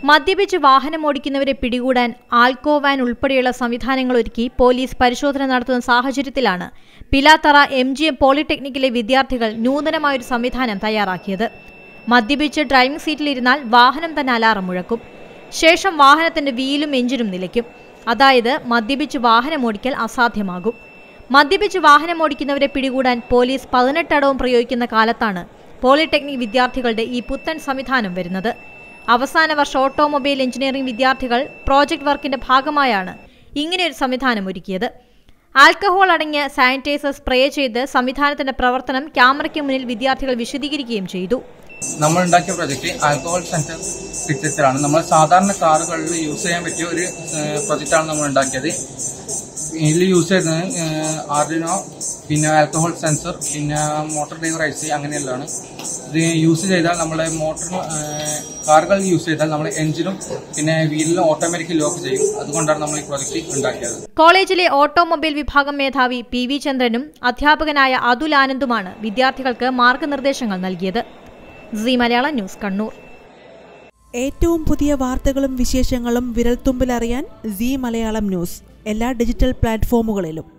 മദ്യപിച്ച് വാഹനമോടിക്കുന്നവരെ പിടികൂടാൻ ആൽക്കോ വാൻ ഉൾപ്പെടെയുള്ള സംവിധാനങ്ങൾ ഒരുക്കി പോലീസ് പരിശോധന നടത്തുന്ന സാഹചര്യത്തിലാണ് പിലാത്തറ എം ജി എം പോളിടെക്നിക്കിലെ വിദ്യാർത്ഥികൾ നൂതനമായൊരു സംവിധാനം തയ്യാറാക്കിയത് മദ്യപിച്ച് ഡ്രൈവിംഗ് സീറ്റിലിരുന്നാൽ വാഹനം തന്നെ അലാറം മുഴക്കും ശേഷം വാഹനത്തിന്റെ വീലും എഞ്ചിനും നിലയ്ക്കും അതായത് മദ്യപിച്ച് വാഹനമോടിക്കൽ അസാധ്യമാകും മദ്യപിച്ച് വാഹനമോടിക്കുന്നവരെ പിടികൂടാൻ പോലീസ് പതിനെട്ടടവും പ്രയോഗിക്കുന്ന കാലത്താണ് പോളിടെക്നിക് വിദ്യാർത്ഥികളുടെ ഈ പുത്തൻ സംവിധാനം വരുന്നത് അവസാന വർഷ ഓട്ടോമൊബൈൽ എഞ്ചിനീയറിംഗ് വിദ്യാർത്ഥികൾ പ്രോജക്ട് വർക്കിന്റെ ഭാഗമായാണ് ഇങ്ങനെയൊരു സംവിധാനം ഒരുക്കിയത് ആൽക്കഹോൾ അടങ്ങിയ സാനിറ്റൈസർ സ്പ്രേ ചെയ്ത് സംവിധാനത്തിന്റെ പ്രവർത്തനം ക്യാമറയ്ക്ക് മുന്നിൽ വിദ്യാർത്ഥികൾ വിശദീകരിക്കുകയും ചെയ്തു നമ്മൾ ഉണ്ടാക്കിയ പ്രൊജക്ട് ആൽക്കഹോൾ സെൻസർ ഡിറ്റക്ടറാണ് നമ്മൾ സാധാരണ കാറുകളിൽ യൂസ് ചെയ്യാൻ പറ്റിയ ഒരു പ്രൊജക്റ്റാണ് നമ്മൾ ഉണ്ടാക്കിയത് ഇതിൽ യൂസ് ചെയ്യുന്നത് ആർഡിനോ പിന്നെ ആൽക്കഹോൾ സെൻസർ പിന്നെ മോട്ടോർ ഡ്രൈവർ ഐ സി അങ്ങനെയുള്ളതാണ് ഇത് യൂസ് ചെയ്താൽ നമ്മുടെ മോട്ടർ കാറുകൾ യൂസ് ചെയ്താൽ നമ്മുടെ എഞ്ചിനും പിന്നെ വീലിലും ഓട്ടോമാറ്റിക് ലോക്ക് ചെയ്യും അതുകൊണ്ടാണ് നമ്മൾ ഈ പ്രൊജക്ട് ഉണ്ടാക്കിയത് കോളേജിലെ ഓട്ടോമൊബൈൽ വിഭാഗം മേധാവി പി വി ചന്ദ്രനും അധ്യാപകനായ അതുൽ ആനന്ദുമാണ് വിദ്യാർത്ഥികൾക്ക് മാർഗനിർദ്ദേശങ്ങൾ നൽകിയത് സി മലയാളം ന്യൂസ് കണ്ണൂർ ഏറ്റവും പുതിയ വാർത്തകളും വിശേഷങ്ങളും വിരൽത്തുമ്പിലറിയാൻ സി മലയാളം ന്യൂസ് എല്ലാ ഡിജിറ്റൽ പ്ലാറ്റ്ഫോമുകളിലും